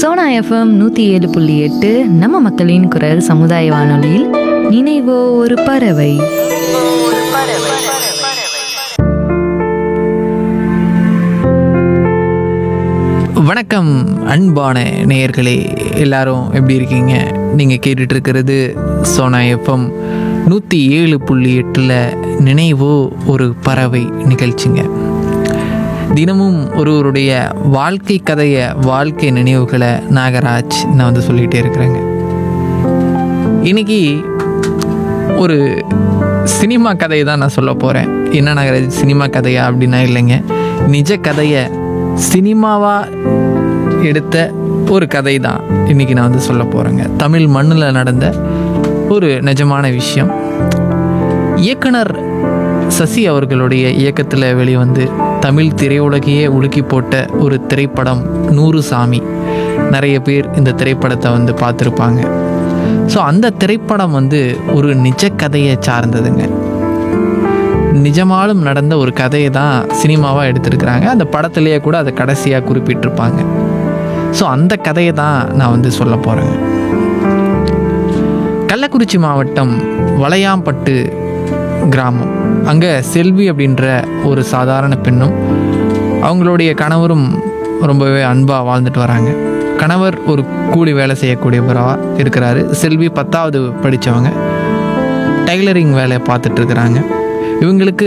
Sona FM நூற்றி ஏழு புள்ளி எட்டு நம்ம மக்களின் குரல் சமுதாய வானொலியில் நினைவோ ஒரு பறவை வணக்கம் அன்பான நேயர்களே எல்லாரும் எப்படி இருக்கீங்க நீங்கள் கேட்டுட்டு இருக்கிறது சோனா எஃப்எம் நூற்றி ஏழு புள்ளி எட்டில் நினைவோ ஒரு பறவை நிகழ்ச்சிங்க தினமும் ஒருவருடைய வாழ்க்கை கதையை வாழ்க்கை நினைவுகளை நாகராஜ் நான் வந்து சொல்லிகிட்டே இருக்கிறேங்க இன்னைக்கு ஒரு சினிமா கதையை தான் நான் சொல்ல போகிறேன் என்ன நாகராஜ் சினிமா கதையா அப்படின்னா இல்லைங்க நிஜ கதையை சினிமாவாக எடுத்த ஒரு கதை தான் இன்றைக்கி நான் வந்து சொல்ல போகிறேங்க தமிழ் மண்ணில் நடந்த ஒரு நிஜமான விஷயம் இயக்குனர் சசி அவர்களுடைய இயக்கத்தில் வெளிவந்து தமிழ் திரையுலகையே உலுக்கி போட்ட ஒரு திரைப்படம் நூறு சாமி நிறைய பேர் இந்த திரைப்படத்தை வந்து பார்த்துருப்பாங்க ஸோ அந்த திரைப்படம் வந்து ஒரு நிஜ கதையை சார்ந்ததுங்க நிஜமாலும் நடந்த ஒரு கதையை தான் சினிமாவாக எடுத்திருக்கிறாங்க அந்த படத்துலேயே கூட அதை கடைசியாக குறிப்பிட்டிருப்பாங்க ஸோ அந்த கதையை தான் நான் வந்து சொல்ல போகிறேங்க கள்ளக்குறிச்சி மாவட்டம் வளையாம்பட்டு கிராமம் அங்கே செல்வி அப்படின்ற ஒரு சாதாரண பெண்ணும் அவங்களுடைய கணவரும் ரொம்பவே அன்பாக வாழ்ந்துட்டு வராங்க கணவர் ஒரு கூலி வேலை செய்யக்கூடியவராக இருக்கிறாரு செல்வி பத்தாவது படித்தவங்க டைலரிங் வேலையை பார்த்துட்டு இருக்கிறாங்க இவங்களுக்கு